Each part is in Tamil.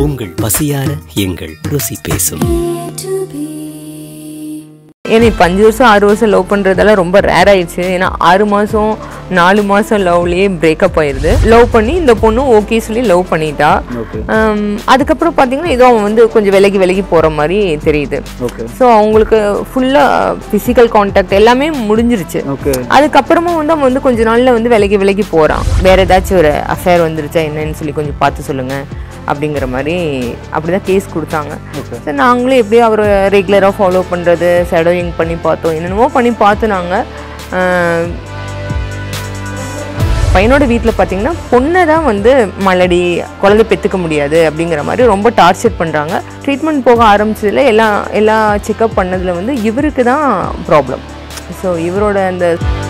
உங்கள் பசியார எங்கள் ருசி பேசும் ஏன்னா இப்போ அஞ்சு வருஷம் ஆறு வருஷம் லவ் பண்ணுறதெல்லாம் ரொம்ப ரேர் ஆயிடுச்சு ஏன்னா ஆறு மாதம் நாலு மாதம் லவ்லேயே பிரேக்கப் ஆயிடுது லவ் பண்ணி இந்த பொண்ணு ஓகே சொல்லி லவ் பண்ணிட்டா ஓகே ஆம், அதுக்கப்புறம் பார்த்தீங்கன்னா ஏதோ அவன் வந்து கொஞ்சம் விலகி விலகி போகிற மாதிரி தெரியுது ஓகே ஸோ அவங்களுக்கு ஃபுல்லாக ஃபிசிக்கல் கான்டாக்ட் எல்லாமே முடிஞ்சிருச்சு ஓகே அதுக்கப்புறமா வந்து அவன் வந்து கொஞ்ச நாள்ல வந்து விலகி விலகி போகிறான் வேற ஏதாச்சும் ஒரு அஃபேர் வந்துருச்சா என்னன்னு சொல்லி கொஞ்சம் பார்த்து சொல்லுங்க அப்படிங்கிற மாதிரி அப்படிதான் கேஸ் கொடுத்தாங்க Okay. சரி நாங்களும் எப்படியோ அவரை ரெகுலராக ஃபாலோ பண்ணுறது ஷேடோயிங் பண்ணி பார்த்தோம் என்னென்னமோ பண்ணி பார்த்து நாங்கள் பையனோட வீட்டில் பார்த்தீங்கன்னா பொண்ணை தான் வந்து மலடி குழந்தை பெற்றுக்க முடியாது அப்படிங்கிற மாதிரி ரொம்ப டார்ச்சர் பண்ணுறாங்க ட்ரீட்மெண்ட் போக ஆரம்பிச்சதுல எல்லா எல்லா செக்கப் பண்ணதில் வந்து இவருக்கு தான் ப்ராப்ளம் ஸோ இவரோட அந்த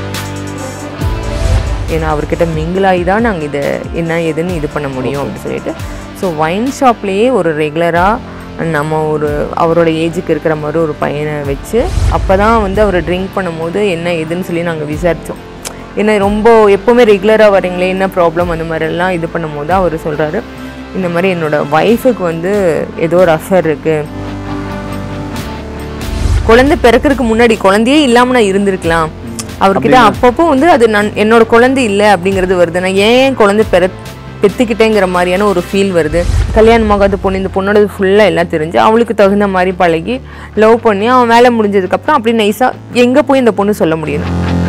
ஏன்னா அவர்கிட்ட மிங்கிளாகி தான் நாங்கள் இதை என்ன ஏதுன்னு இது பண்ண முடியும் அப்படின்னு சொல்லிட்டு ஸோ ஒயின் ஷாப்லேயே ஒரு ரெகுலராக நம்ம ஒரு அவரோட ஏஜுக்கு இருக்கிற மாதிரி ஒரு பையனை வச்சு அப்போ தான் வந்து அவர் ட்ரிங்க் பண்ணும்போது என்ன ஏதுன்னு சொல்லி நாங்கள் விசாரித்தோம் ஏன்னா ரொம்ப எப்போவுமே ரெகுலராக வரீங்களே என்ன ப்ராப்ளம் அந்த மாதிரிலாம் இது பண்ணும்போது அவர் சொல்கிறாரு இந்த மாதிரி என்னோட ஒய்ஃபுக்கு வந்து ஏதோ ஒரு அஃபேர் இருக்குது குழந்தை பிறக்கறதுக்கு முன்னாடி குழந்தையே இல்லாம நான் இருந்திருக்கலாம் அவர்கிட்ட அப்பப்போ வந்து அது நான் என்னோட குழந்தை இல்லை அப்படிங்கிறது வருது நான் ஏன் குழந்தை பெற பெத்துக்கிட்டேங்கிற மாதிரியான ஒரு ஃபீல் வருது கல்யாணம் ஆகாத பொண்ணு இந்த பொண்ணோட ஃபுல்லாக எல்லாம் தெரிஞ்சு அவளுக்கு தகுந்த மாதிரி பழகி லவ் பண்ணி அவன் வேலை முடிஞ்சதுக்கப்புறம் அப்படி நைஸாக எங்கே போய் இந்த பொண்ணு சொல்ல முடியும்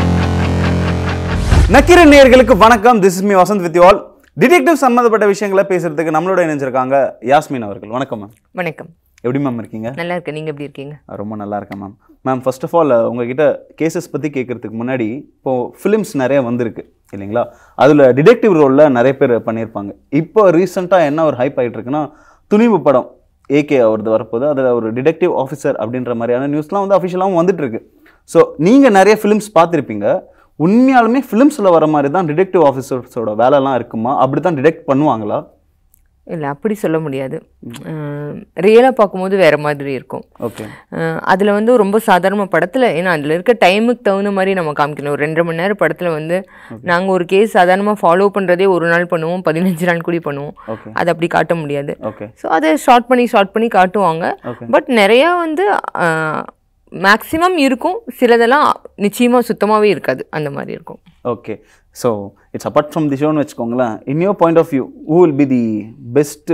நக்கிர நேயர்களுக்கு வணக்கம் this is me Vasanth with all detective சம்மந்தப்பட்ட விஷயங்களை பேசுறதுக்கு நம்மளோட இணைஞ்சிருக்காங்க யாஸ்மின் அவர்கள் வணக்கம் மேம் வணக்கம் எப்படி மேம் இருக்கீங்க நல்லா இருக்கு நீங்கள் எப்படி இருக்கீங்க ரொம்ப நல்லா இருக்கேன் ma'am ma'am first of all உங்ககிட்ட கேசஸ் பற்றி கேட்கறதுக்கு முன்னாடி இப்போது ஃபிலிம்ஸ் நிறைய வந்திருக்கு இல்லைங்களா அதில் டிடெக்டிவ் ரோலில் நிறைய பேர் பண்ணியிருப்பாங்க இப்போ ரீசெண்டாக என்ன ஒரு ஹைப் ஆகிட்டு இருக்குன்னா துணிவு படம் ஏகே அவரது வரப்போது அதில் ஒரு டிடெக்டிவ் ஆஃபீஸர் அப்படின்ற மாதிரியான நியூஸ்லாம் வந்து அஃபிஷியலாகவும் வந்துட்டு இருக்கு ஸோ நீங்கள் நிறைய ஃபிலிம்ஸ் பார்த்துருப்பீங்க உண்மையாலுமே ஃபிலிம்ஸில் வர மாதிரி தான் டிடெக்டிவ் ஆஃபீஸர்ஸோட வேலைலாம் இருக்குமா அப்படி தான் டிடெக்ட் பண்ணுவாங்களா இல்லை அப்படி சொல்ல முடியாது ரியலாக பார்க்கும்போது வேறு மாதிரி இருக்கும் ஓகே அதில் வந்து ரொம்ப சாதாரண படத்தில் ஏன்னா அதில் இருக்க டைமுக்கு தகுந்த மாதிரி நம்ம காமிக்கணும் ஒரு ரெண்டரை மணி நேரம் படத்தில் வந்து நாங்கள் ஒரு கேஸ் சாதாரணமாக ஃபாலோ பண்ணுறதே ஒரு நாள் பண்ணுவோம் பதினஞ்சு நாள் கூடி பண்ணுவோம் ஓகே அது அப்படி காட்ட முடியாது ஓகே ஸோ அதை ஷார்ட் பண்ணி ஷார்ட் பண்ணி காட்டுவாங்க Okay. பட் நிறையா வந்து மேக்ஸிமம் இருக்கும் சிலதெல்லாம் நிச்சயமாக சுத்தமாகவே இருக்காது அந்த மாதிரி இருக்கும் okay so it's apart from the ஷோன்னு வச்சுக்கோங்களேன் in your point of view who will be the best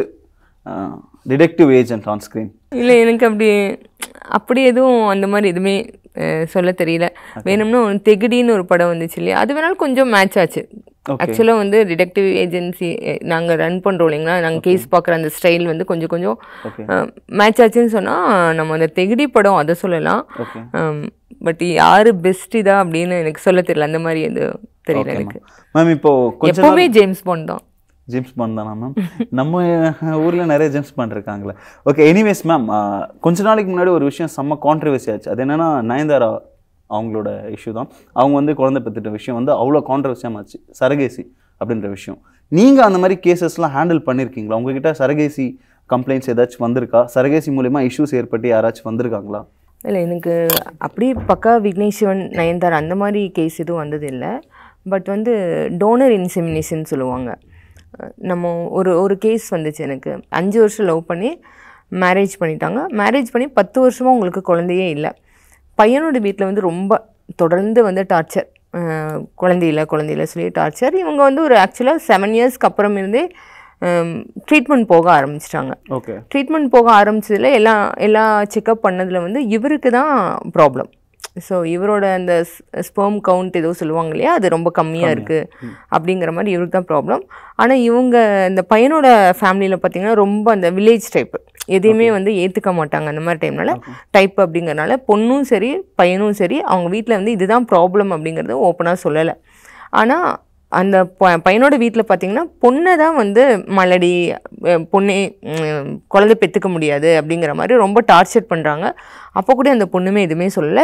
detective agent on screen இல்லை எனக்கு அப்படி அப்படி எதுவும் அந்த மாதிரி எதுவுமே அஹ், சொல்ல தெரியல வேணும்னா ஒரு தெகுடின்னு ஒரு படம் வந்துச்சு இல்லையா அது வேணாலும் கொஞ்சம் மேட்ச் ஆச்சு Okay. ஆக்சுவலாக வந்து டிடெக்டிவ் ஏஜென்சி நாங்கள் ரன் பண்ணுறோம் இல்லைங்களா நாங்கள் கேஸ் பார்க்குற அந்த ஸ்டைல் வந்து கொஞ்சம் கொஞ்சம் Okay. மேட்ச் ஆச்சுன்னு சொன்னால் நம்ம அந்த தெகுடி படம் அதை சொல்லலாம் ஓகே பட் யார் பெஸ்ட் இதா அப்படின்னு எனக்கு சொல்ல தெரியல அந்த மாதிரி எது தெரியல எனக்கு மேம் இப்போ கொஞ்ச நாள் எப்போவுமே ஜேம்ஸ் பாண்ட் தான் ஜேம்ஸ் பாண்ட் தானா மேம் நம்ம ஊரில் நிறைய ஜேம்ஸ் பாண்ட் இருக்காங்களே ஓகே எனிவேஸ் மேம் கொஞ்ச நாளைக்கு முன்னாடி ஒரு விஷயம் செம்ம கான்ட்ரவர்சி ஆச்சு அது என்னன்னா நயன்தாரா அவங்களோட இஷ்யூ தான் அவங்க வந்து குழந்தை பெற்றுட்ட விஷயம் வந்து அவ்வளோ கான்ட்ரவர்சியாக ஆச்சு சரகேசி அப்படின்ற விஷயம் நீங்கள் அந்த மாதிரி கேசஸ்லாம் ஹேண்டில் பண்ணியிருக்கீங்களா உங்ககிட்ட சரகேசி கம்ப்ளைண்ட்ஸ் ஏதாச்சும் வந்திருக்கா சரகேசி மூலிமா இஷ்யூஸ் ஏற்பட்டு யாராச்சும் வந்திருக்காங்களா இல்லை எனக்கு அப்படி பக்கா விக்னேஸ்வரன் நயன்தாரா அந்த மாதிரி கேஸ் எதுவும் வந்தது இல்லை பட் வந்து டோனர் இன்செமினேஷன் சொல்லுவாங்க அஹ் நம்ம ஒரு ஒரு கேஸ் வந்துச்சு எனக்கு அஞ்சு வருஷம் லவ் பண்ணி மேரேஜ் பண்ணிட்டாங்க மேரேஜ் பண்ணி பத்து வருஷமாக உங்களுக்கு குழந்தையே இல்லை பையனோட வீட்டில் வந்து ரொம்ப தொடர்ந்து வந்து டார்ச்சர் குழந்தையில குழந்தையில சொல்லி டார்ச்சர் இவங்க வந்து ஒரு ஆக்சுவலாக செவன் இயர்ஸ்க்கு அப்புறம் இருந்தே ட்ரீட்மெண்ட் போக ஆரம்பிச்சிட்டாங்க ஓகே ட்ரீட்மெண்ட் போக ஆரம்பிச்சதுல எல்லா எல்லா செக்கப் பண்ணதில் வந்து இவருக்கு தான் ப்ராப்ளம் ஸோ இவரோட அந்த ஸ்பெர்ம் கவுண்ட் ஏதோ சொல்லுவாங்க இல்லையா அது ரொம்ப கம்மியாக இருக்குது அப்படிங்கிற மாதிரி இவருக்கு தான் ப்ராப்ளம் ஆனால் இவங்க இந்த பையனோட ஃபேமிலியில் பார்த்தீங்கன்னா ரொம்ப அந்த வில்லேஜ் டைப் எதையுமே வந்து ஏற்றுக்க மாட்டாங்க அந்த மாதிரி டைம்னால டைப் அப்படிங்கறனால பொண்ணும் சரி பையனும் சரி அவங்க வீட்டில் வந்து இதுதான் ப்ராப்ளம் அப்படிங்கிறது ஓப்பனாக சொல்லலை ஆனால் அந்த ப- பையனோட வீட்டில் பார்த்தீங்கன்னா பொண்ணை தான் வந்து மலடி அஹ் பொண்ணே உம், குழந்தை பெற்றுக்க முடியாது அப்படிங்கிற மாதிரி ரொம்ப டார்ச்சர் பண்ணுறாங்க அப்போ கூட அந்த பொண்ணுமே எதுவுமே சொல்லலை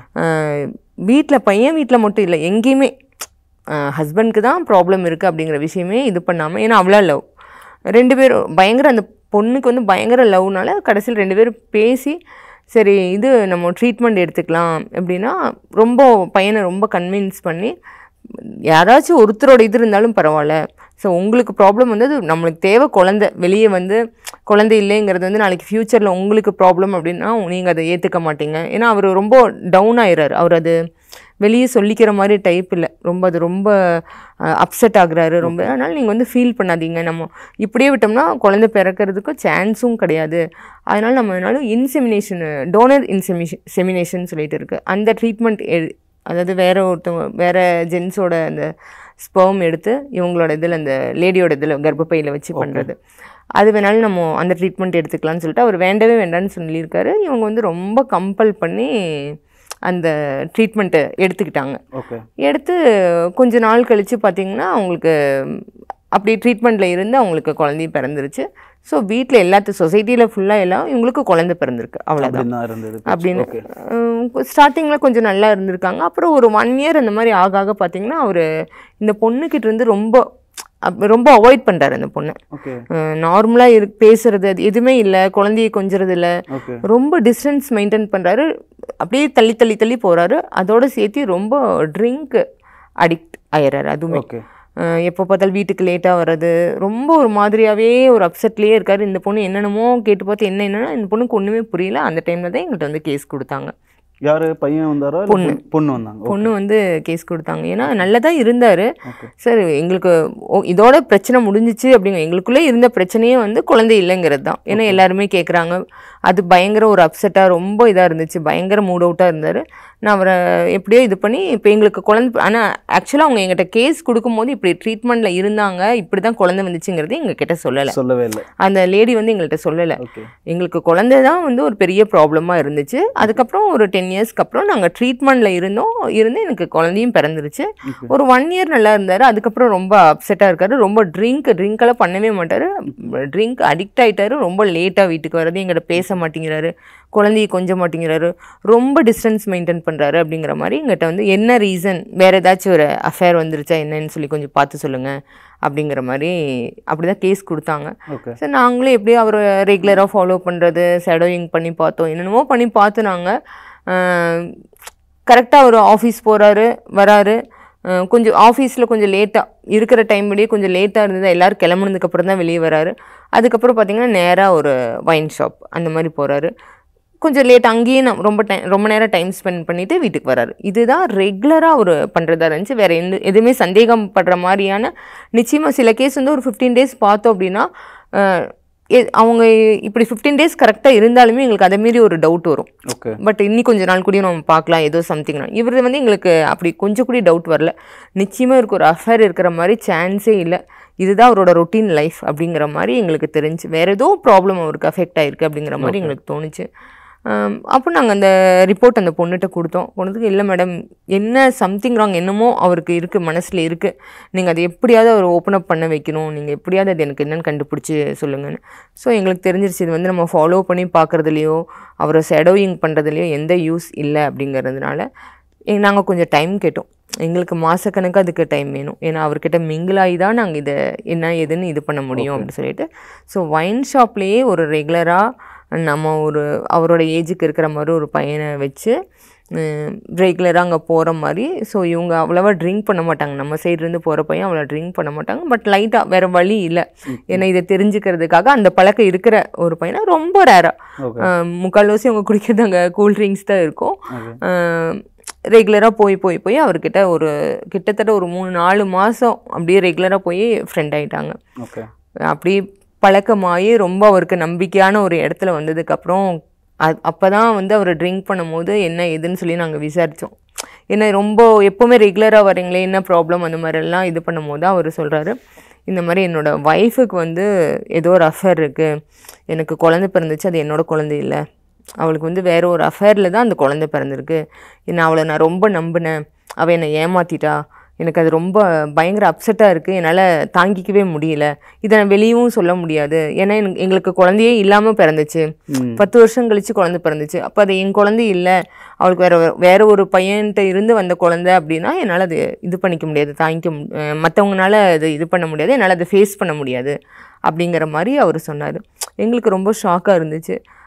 வீட்டில் பையன் வீட்டில் மட்டும் இல்லை எங்கேயுமே ஹஸ்பண்ட்க்கு தான் ப்ராப்ளம் இருக்குது அப்படிங்கிற விஷயமே இது பண்ணாமல் ஏன்னா அவ்வளோ லவ் ரெண்டு பேரும் பயங்கர அந்த பொண்ணுக்கு வந்து பயங்கர லவ்னால கடைசியில் ரெண்டு பேரும் பேசி சரி இது நம்ம ட்ரீட்மெண்ட் எடுத்துக்கலாம் எப்படின்னா ரொம்ப பையனை ரொம்ப கன்வின்ஸ் பண்ணி யாராச்சும் ஒருத்தரோட இது இருந்தாலும் பரவாயில்ல ஸோ உங்களுக்கு ப்ராப்ளம் வந்து அது நம்மளுக்கு தேவை குழந்தை வெளியே வந்து குழந்தை இல்லைங்கிறது வந்து நாளைக்கு ஃப்யூச்சரில் உங்களுக்கு ப்ராப்ளம் அப்படின்னா நீங்கள் அதை ஏற்றுக்க மாட்டீங்க ஏன்னா அவர் ரொம்ப டவுன் ஆயிடுறாரு அவர் அது வெளியே சொல்லிக்கிற மாதிரி டைப் இல்லை ரொம்ப அது ரொம்ப அப்செட் ஆகுறாரு ரொம்ப அதனால் நீங்கள் வந்து ஃபீல் பண்ணாதீங்க நம்ம இப்படியே விட்டோம்னா குழந்தை பிறக்கிறதுக்கு சான்ஸும் கிடையாது அதனால் நம்ம அதனால இன்செமினேஷன் டோனர் இன்செமிஷன் செமினேஷன் சொல்லிட்டு இருக்கு அந்த ட்ரீட்மெண்ட் அதாவது வேற ஒருத்தவங்க வேற ஜென்ஸோட அந்த ஸ்பெர்ம் எடுத்து இவங்களோட இதில் அந்த லேடியோட இதில் கர்ப்பப்பையில் வச்சு பண்ணுறது அது வேணாலும் நம்ம அந்த ட்ரீட்மெண்ட் எடுத்துக்கலாம்னு சொல்லிட்டு அவர் வேண்டவே வேண்டாம்னு சொல்லியிருக்காரு இவங்க வந்து ரொம்ப கம்பல் பண்ணி அந்த ட்ரீட்மெண்ட்டை எடுத்துக்கிட்டாங்க ஓகே எடுத்து கொஞ்ச நாள் கழித்து பார்த்தீங்கன்னா அவங்களுக்கு அப்படி ட்ரீட்மெண்ட்டில் இருந்து அவங்களுக்கு குழந்தையும் பிறந்துருச்சு ஸோ வீட்டில் எல்லாத்து சொசைட்டியில் ஃபுல்லாக எல்லாம் இவங்களுக்கு குழந்தை பிறந்திருக்கு அவ்வளோதான் அப்படின்னு தான் இருந்தது அப்படின்னு ஓகே ஸ்டார்டிங்கில் கொஞ்சம் நல்லா இருந்திருக்காங்க அப்புறம் ஒரு ஒன் இயர் அந்த மாதிரி ஆக ஆக பார்த்தீங்கன்னா அவர் இந்த பொண்ணுக்கிட்ட இருந்து ரொம்ப அப்- ரொம்ப அவாய்ட் பண்ணுறாரு அந்த பொண்ணை ஓகே நார்மலாக இரு பேசுறது அது எதுவுமே இல்லை குழந்தைய கொஞ்சறது இல்லை ஓகே ரொம்ப டிஸ்டன்ஸ் மெயின்டைன் பண்ணுறாரு அப்படியே தள்ளி தள்ளி தள்ளி போகிறாரு அதோட சேர்த்து ரொம்ப ட்ரிங்க் அடிக்ட் ஆயிடுறாரு அதுவுமே ஓகே அஹ் எப்போ பார்த்தாலும் வீட்டுக்கு லேட்டாக வர்றது ரொம்ப ஒரு மாதிரியாகவே ஒரு அப்செட்லேயே இருக்காரு இந்த பொண்ணு என்னென்னமோ கேட்டு பார்த்து என்ன என்னன்னா இந்த பொண்ணுக்கு ஒன்றுமே புரியல அந்த டைமில் தான் எங்கள்கிட்ட வந்து கேஸ் கொடுத்தாங்க யாரு பையன் வந்தாரா இல்ல பொண்ணு. பொண்ணு வந்தாங்க பொண்ணு வந்து கேஸ் கொடுத்தாங்க ஏன்னா நல்லதா இருந்தார் ஓகே சார் எங்களுக்கு ஓ, இதோட பிரச்சனை முடிஞ்சிச்சு அப்படிங்க எங்களுக்குள்ளே இருந்த பிரச்சனையே வந்து குழந்தை இல்லைங்கிறது தான் ஏன்னா எல்லாருமே கேட்குறாங்க அது பயங்கர ஒரு அப்செட்டாக ரொம்ப இதாக இருந்துச்சு பயங்கர மூட் அவுட்டாக இருந்தார் நான் அவரை எப்படியோ இது பண்ணி இப்போ எங்களுக்கு குழந்தை ஆனால் ஆக்சுவலாக அவங்க எங்கிட்ட கேஸ் கொடுக்கும்போது இப்படி ட்ரீட்மெண்ட்டில் இருந்தாங்க இப்படி தான் குழந்தை வந்துச்சுங்கிறது எங்ககிட்ட சொல்லலை சொல்லவே இல்லை அந்த லேடி வந்து எங்கள்கிட்ட சொல்லலை ஓகே எங்களுக்கு குழந்தை தான் வந்து ஒரு பெரிய ப்ராப்ளமாக இருந்துச்சு அதுக்கப்புறம் ஒரு டென் இயர்ஸ்க்கு அப்புறம் நாங்கள் ட்ரீட்மெண்ட்டில் இருந்தோம் இருந்து எனக்கு குழந்தையும் பிறந்துருச்சு Okay. ஒரு ஒன் இயர் நல்லா இருந்தார் அதுக்கப்புறம் ரொம்ப அப்செட்டாக இருக்காரு ரொம்ப ட்ரிங்க் ட்ரிங்க்கெல்லாம் பண்ணவே மாட்டார் ட்ரிங்க் அடிக்ட் ஆயிட்டாரு ரொம்ப லேட்டாக வீட்டுக்கு வர்றது எங்கிட்ட பேச மாட்டேங்கிறாரு குழந்தைய கொஞ்ச மாட்டேங்கிறாரு ரொம்ப டிஸ்டன்ஸ் மெயின்டைன் பண்ணுறாரு அப்படிங்கிற மாதிரி எங்கிட்ட வந்து என்ன ரீசன் வேறு ஏதாச்சும் ஒரு அஃபேர் வந்துருச்சா என்னன்னு சொல்லி கொஞ்சம் பார்த்து சொல்லுங்கள் அப்படிங்கிற மாதிரி அப்படி தான் கேஸ் கொடுத்தாங்க ஓகே சரி நாங்களும் எப்படியோ அவரை ரெகுலராக ஃபாலோ பண்ணுறது ஷேடோயிங் பண்ணி பார்த்தோம் என்னென்னமோ பண்ணி பார்த்து நாங்கள் கரெக்டாக அவர் ஆஃபீஸ் போகிறாரு வராரு அஹ் கொஞ்சம் ஆஃபீஸில் கொஞ்சம் லேட்டாக இருக்கிற டைம் விடையே கொஞ்சம் லேட்டாக இருந்தது எல்லோரும் கிளம்புனதுக்கப்புறம் தான் வெளியே வராரு அதுக்கப்புறம் பார்த்தீங்கன்னா நேராக ஒரு வைன் ஷாப் அந்த மாதிரி போகிறாரு கொஞ்சம் லேட் அங்கேயே நான் ரொம்ப டைம் ரொம்ப நேரம் டைம் ஸ்பெண்ட் பண்ணிவிட்டு வீட்டுக்கு வராரு இதுதான் ரெகுலராக அவர் பண்ணுறதா இருந்துச்சு வேறு எந்த எதுவுமே சந்தேகப்படுற மாதிரியான நிச்சயமாக சில கேஸ் வந்து ஒரு ஃபிஃப்டீன் டேஸ் பார்த்தோம் அப்படின்னா அஹ், எ- அவங்க இப்படி ஃபிஃப்டீன் டேஸ் கரெக்டாக இருந்தாலுமே எங்களுக்கு அதை மீறி ஒரு டவுட் வரும் ஓகே பட் இன்னி கொஞ்ச நாள் கூடயும் நம்ம பார்க்கலாம் ஏதோ சம்திங் இவர் வந்து எங்களுக்கு அப்படி கொஞ்சம் கூட டவுட் வரல நிச்சயமாக இருக்கு ஒரு அஃபேர் இருக்கிற மாதிரி சான்ஸே இல்லை இதுதான் அவரோட ரொட்டீன் லைஃப் அப்படிங்கிற மாதிரி எங்களுக்கு தெரிஞ்சு வேற ஏதோ ப்ராப்ளம் அவருக்கு அஃபெக்ட் ஆயிருக்கு அப்படிங்கிற மாதிரி எங்களுக்கு தோணுச்சு ஆம், அப்போ நாங்கள் அந்த ரிப்போர்ட் அந்த பொண்ணுகிட்ட கொடுத்தோம் பொண்ணுக்கு இல்லை மேடம் என்ன சம்திங் ராங் என்னமோ அவருக்கு இருக்குது மனசில் இருக்குது நீங்கள் அதை எப்படியாவது அவர் ஓப்பன் அப் பண்ண வைக்கணும் நீங்கள் எப்படியாவது அது எனக்கு என்னன்னு கண்டுபிடிச்சி சொல்லுங்கன்னு ஸோ எங்களுக்கு தெரிஞ்சிருச்சு இது வந்து நம்ம ஃபாலோ பண்ணி பார்க்குறதுலையோ அவரை ஷெடோயிங் பண்ணுறதுலையோ எந்த யூஸ் இல்லை அப்படிங்கிறதுனால நாங்கள் கொஞ்சம் டைம் கேட்டோம் எங்களுக்கு மாதக்கணக்கு அதுக்கு டைம் வேணும் ஏன்னா அவர்கிட்ட மிங்கிளாகி தான் நாங்கள் இதை என்ன ஏதுன்னு இது பண்ண முடியும் அப்படின்னு சொல்லிட்டு ஸோ ஒயின் ஷாப்லேயே ஒரு ரெகுலராக நம்ம ஒரு அவரோட ஏஜுக்கு இருக்கிற மாதிரி ஒரு பையனை வச்சு ரெகுலராக அங்கே போகிற மாதிரி ஸோ இவங்க அவ்வளோவா ட்ரிங்க் பண்ண மாட்டாங்க நம்ம சைட்லேருந்து போகிற பையன் அவ்வளோ ட்ரிங்க் பண்ண மாட்டாங்க பட் லைட்டாக வேறு வழி இல்லை ஏன்னா இதை தெரிஞ்சுக்கிறதுக்காக அந்த பழக்கம் இருக்கிற ஒரு பையனை ரொம்ப ரேராக ஓகே முக்கால்வாசி அவங்க குடிக்கிறது அங்கே கூல் ட்ரிங்க்ஸ் தான் இருக்கும் ஓகே ரெகுலராக போய் போய் போய் அவர்கிட்ட ஒரு கிட்டத்தட்ட ஒரு மூணு நாலு மாதம் அப்படியே ரெகுலராக போய் ஃப்ரெண்ட் ஆயிட்டாங்க ஓகே அப்படி பழக்கமாகி ரொம்ப அவருக்கு நம்பிக்கையான ஒரு இடத்துல வந்ததுக்கப்புறம் அது அப்போ தான் வந்து அவர் ட்ரிங்க் பண்ணும்போது என்ன ஏதுன்னு சொல்லி நாங்கள் விசாரித்தோம் ஏன்னா ரொம்ப எப்போவுமே ரெகுலராக வரீங்களே என்ன ப்ராப்ளம் அந்த மாதிரிலாம் இது பண்ணும்போது தான் அவர் சொல்கிறாரு இந்த மாதிரி என்னோட ஒய்ஃபுக்கு வந்து ஏதோ ஒரு அஃபேர் இருக்குது எனக்கு குழந்தை பிறந்துச்சு அது என்னோட குழந்தை இல்லை அவளுக்கு வந்து வேற ஒரு அஃபேரில் தான் அந்த குழந்தை பிறந்திருக்கு என்ன அவளை நான் ரொம்ப நம்பினேன் அவள் என்னை ஏமாத்திட்டா எனக்கு அது ரொம்ப பயங்கர அப்செட்டாக இருக்குது என்னால் தாங்கிக்கவே முடியல இதை நான் வெளியவும் சொல்ல முடியாது ஏன்னா எனக்கு எங்களுக்கு குழந்தையே இல்லாமல் பிறந்துச்சு ம் பத்து வருஷம் கழிச்சு குழந்தை பிறந்துச்சு அப்போ அது என் குழந்தை இல்லை அவளுக்கு வேற வேற ஒரு பையன்கிட்ட இருந்து வந்த குழந்தை அப்படின்னா என்னால் அது இது பண்ணிக்க முடியாது தாங்கிக்க மற்றவங்கனால அது இது பண்ண முடியாது என்னால் அதை ஃபேஸ் பண்ண முடியாது அப்படிங்கிற மாதிரி அவர் சொன்னார் எங்களுக்கு ரொம்ப ஷாக்காக இருந்துச்சு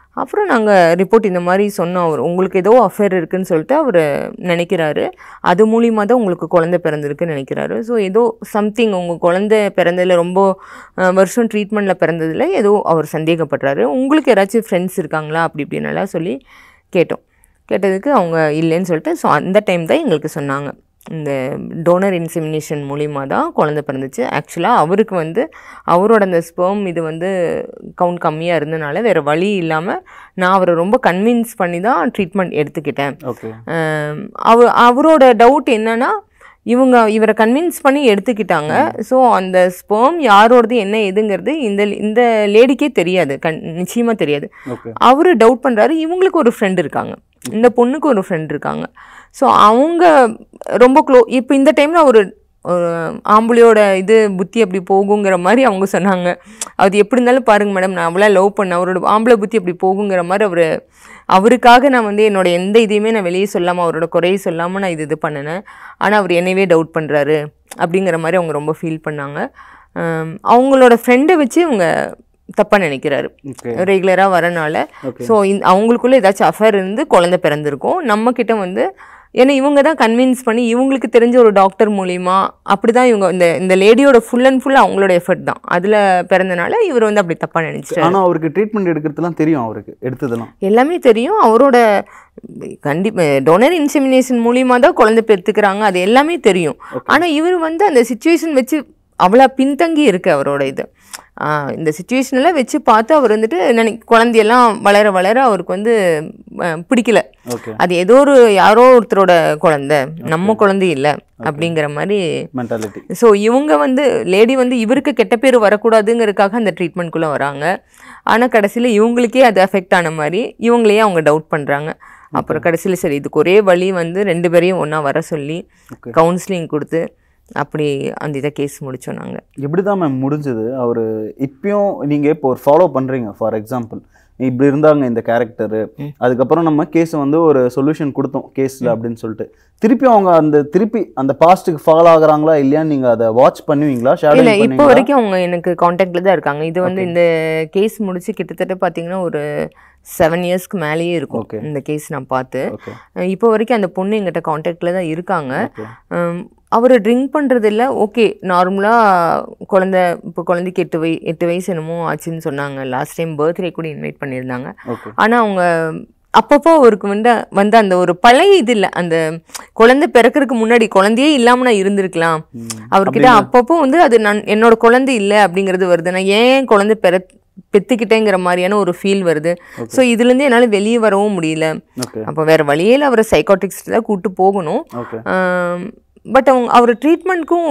அப்புறம் நாங்கள் ரிப்போர்ட் இந்த மாதிரி சொன்னோம் அவர் உங்களுக்கு ஏதோ அஃபேர் இருக்குன்னு சொல்லிட்டு அவர் நினைக்கிறாரு அது மூலியமாக தான் உங்களுக்கு குழந்தை பிறந்திருக்குன்னு நினைக்கிறாரு ஸோ ஏதோ சம்திங் உங்கள் குழந்தை பிறந்ததில் ரொம்ப அஹ், வருஷம் ட்ரீட்மெண்ட்டில் பிறந்ததில் ஏதோ அவர் சந்தேகப்படுறாரு உங்களுக்கு யாராச்சும் ஃப்ரெண்ட்ஸ் இருக்காங்களா அப்படி இப்படின்னு எல்லாம் சொல்லி கேட்டோம் கேட்டதுக்கு அவங்க இல்லைன்னு சொல்லிட்டு ஸோ அந்த டைம் தான் எங்களுக்கு சொன்னாங்க இந்த டோனர் இன்செமினேஷன் மூலிமா தான் குழந்தை பிறந்துச்சு ஆக்சுவலாக அவருக்கு வந்து அவரோட அந்த ஸ்பெர்ம் இது வந்து கவுண்ட் கம்மியாக இருந்தனால வேறு வழி இல்லாமல் நான் அவரை ரொம்ப கன்வின்ஸ் பண்ணி தான் ட்ரீட்மெண்ட் எடுத்துக்கிட்டேன் ஓகே ஆம், அவ அவரோட டவுட் என்னன்னா இவங்க இவரை கன்வின்ஸ் பண்ணி எடுத்துக்கிட்டாங்க ஸோ அந்த ஸ்பெர்ம் யாரோடது என்ன எதுங்கிறது இந்த இந்த லேடிக்கே தெரியாது கண் நிச்சயமாக தெரியாது ஓகே அவரு டவுட் பண்ணுறாரு இவங்களுக்கு ஒரு ஃப்ரெண்ட் இருக்காங்க இந்த பொண்ணுக்கு ஒரு ஃப்ரெண்ட் இருக்காங்க ஸோ அவங்க ரொம்ப க்ளோ இப்போ இந்த டைமில் ஒரு ஒரு ஆம்பளையோட இது புத்தி அப்படி போகுங்கிற மாதிரி அவங்க சொன்னாங்க அது எப்படி இருந்தாலும் பாருங்க மேடம் நான் அவ்வளோ லவ் பண்ணேன் அவரோட ஆம்பளை புத்தி அப்படி போகுங்கிற மாதிரி அவர் அவருக்காக நான் வந்து என்னோட எந்த இதையுமே நான் வெளியே சொல்லாமல் அவரோட குறையை சொல்லாமல் நான் இது இது பண்ணினேன் ஆனால் அவர் என்னவே டவுட் பண்ணுறாரு அப்படிங்கிற மாதிரி அவங்க ரொம்ப ஃபீல் பண்ணாங்க ஆம், அவங்களோட ஃப்ரெண்டை வச்சு அவங்க தப்பாக நினைக்கிறாரு ஓகே ரெகுலராக வரனால Okay. ஸோ அவங்களுக்குள்ள ஏதாச்சும் அஃபேர் இருந்து குழந்தை பிறந்திருக்கும் நம்ம கிட்ட வந்து ஏன்னா இவங்க தான் கன்வின்ஸ் பண்ணி இவங்களுக்கு தெரிஞ்ச ஒரு டாக்டர் மூலிமா அப்படி தான் இவங்க இந்த இந்த லேடியோட ஃபுல் அண்ட் ஃபுல் அவங்களோட எஃபர்ட் தான் அதில் பிறந்தனால இவர் வந்து அப்படி தப்பாக நினச்சிட்டாரு ஆனா அவருக்கு ட்ரீட்மெண்ட் எடுக்கிறதுலாம் தெரியும் அவருக்கு எடுத்ததெல்லாம் எல்லாமே தெரியும் அவரோட கண்டிப்பாக டொனர் இன்செமினேஷன் மூலியமா தான் குழந்தை பெற்றுக்கிறாங்க அது எல்லாமே தெரியும் ஆனால் இவர் வந்து அந்த சுச்சுவேஷன் வச்சு அவ்வளோ பின்தங்கி இருக்கு அவரோட இது ஆஹ் இந்த சுச்சுவேஷனெல்லாம் வச்சு பார்த்து அவர் வந்துட்டு நினை குழந்தையெல்லாம் வளர வளர அவருக்கு வந்து அஹ், பிடிக்கல ஓகே அது ஏதோ ஒரு யாரோ ஒருத்தரோட குழந்தை நம்ம குழந்தை இல்லை அப்படிங்கிற மாதிரி மென்டாலிட்டி ஸோ இவங்க வந்து லேடி வந்து இவருக்கு கெட்ட பேர் வரக்கூடாதுங்கிறதுக்காக அந்த ட்ரீட்மெண்ட்குள்ளே வராங்க ஆனால் கடைசியில் இவங்களுக்கே அது அஃபெக்ட் ஆன மாதிரி இவங்களையே அவங்க டவுட் பண்ணுறாங்க அப்புறம் கடைசியில் சரி இதுக்கு ஒரே வழி வந்து ரெண்டு பேரையும் ஒன்றா வர சொல்லி Okay. கவுன்சிலிங் கொடுத்து அப்படி அந்த இதை கேஸ் முடிச்சோம் நாங்கள் எப்படி தான் மேம் முடிஞ்சது அவர் இப்பயும் நீங்க இப்போ ஒரு ஃபாலோ பண்றீங்க ஃபார் எக்ஸாம்பிள் இப்படி இருந்தாங்க இந்த கேரக்டரு அதுக்கப்புறம் நம்ம கேஸ் வந்து ஒரு சொல்யூஷன் கொடுத்தோம் கேஸ்ல அப்படின்னு சொல்லிட்டு திருப்பி அவங்க அந்த திருப்பி அந்த பாஸ்ட்டுக்கு ஃபாலோ ஆகுறாங்களா இல்லையான்னு நீங்க அதை வாட்ச் பண்ணுவீங்களா ஷேடோ இல்லை இப்போ வரைக்கும் அவங்க எனக்கு காண்டாக்டில் தான் இருக்காங்க இது வந்து இந்த கேஸ் முடிச்சு கிட்டத்தட்ட பார்த்தீங்கன்னா ஒரு செவன் இயர்ஸ்க்கு மேலேயே இருக்கும் Okay. இந்த கேஸ் நான் பார்த்து ஓகே அஹ் இப்போ வரைக்கும் அந்த பொண்ணு எங்கிட்ட காண்டாக்டில் தான் இருக்காங்க ஓகே அவர் ட்ரிங்க் பண்ணுறது இல்லை ஓகே நார்மலாக குழந்தை இப்போ குழந்தைக்கு எட்டு வய எட்டு வயசு என்னமோ ஆச்சுன்னு சொன்னாங்க லாஸ்ட் டைம் பர்த்டே கூட இன்வைட் பண்ணியிருந்தாங்க ஓகே ஆனால் அவங்க அப்பப்போ அவருக்கு வந்து வந்து அந்த ஒரு பழைய இது இல்லை அந்த குழந்தை பிறக்கறதுக்கு முன்னாடி குழந்தையே இல்லாமல் நான் இருந்திருக்கலாம் அவர்கிட்ட அப்பப்போ வந்து அது நான் என்னோட குழந்தை இல்லை அப்படிங்கிறது வருது நான் ஏன் குழந்தை பெற பெத்துக்கிட்டேங்கிற மாதிரியான ஒரு ஃபீல் வருது ஸோ இதுலேருந்து என்னால் வெளியே வரவும் முடியல ஓகே அப்போ வேற வழியில் அவரை சைக்காட்டிக்ஸ்ட் தான் கூட்டு போகணும் ஓகே பட் அவங்க அவர் ட்ரீட்மெண்ட்க்கும்